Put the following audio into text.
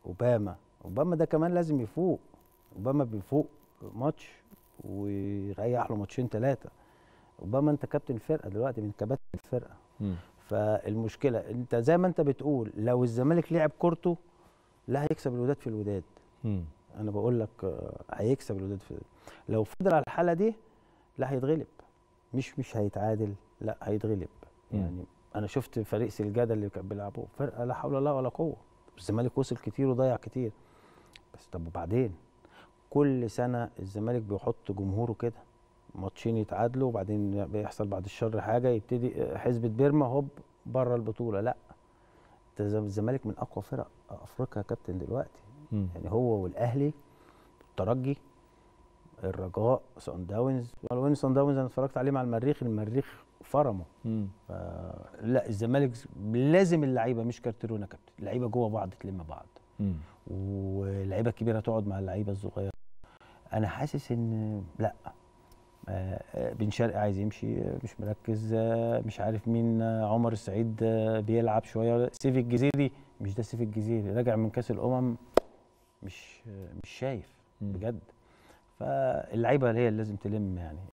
اوباما اوباما ده كمان لازم يفوق اوباما بيفوق ماتش ويريح له ماتشين ثلاثه اوباما انت كابتن الفرقه دلوقتي من كباتن الفرقه مم. فالمشكله انت زي ما انت بتقول لو الزمالك لعب كورته لا هيكسب الوداد في الوداد مم. انا بقول لك آه، هيكسب الوداد في لو فضل على الحاله دي لا هيتغلب مش مش هيتعادل لا هيتغلب مم. يعني انا شفت فريق سلجاده اللي كان بيلعبوه فرقه لا حول الله ولا قوه الزمالك وصل كتير وضيع كتير بس طب وبعدين كل سنه الزمالك بيحط جمهوره كده ماتشين يتعادلوا وبعدين بيحصل بعد الشر حاجه يبتدي آه، حزبة بيرما هوب بره البطوله لا انت الزم- الزمالك من اقوى فرق افريقيا يا كابتن دلوقتي مم. يعني هو والاهلي الترجي الرجاء سان داونز ولو ان سان داونز انا اتفرجت عليه مع المريخ المريخ فرمه مم. ف- لا الزمالك لازم اللعيبه مش كارتيرون يا كابتن اللعيبه جوه بعض تلم بعض مم. واللعيبه الكبيره تقعد مع اللعيبه الصغيره انا حاسس ان لا آه، آه، بن شرقي عايز يمشي آه، مش مركز آه، مش عارف مين آه، عمر السعيد آه، بيلعب شويه سيف الجزيري مش ده سيف الجزيري راجع من كاس الامم مش آه، مش شايف مم. بجد فاللعيبه هي اللي لازم تلم يعني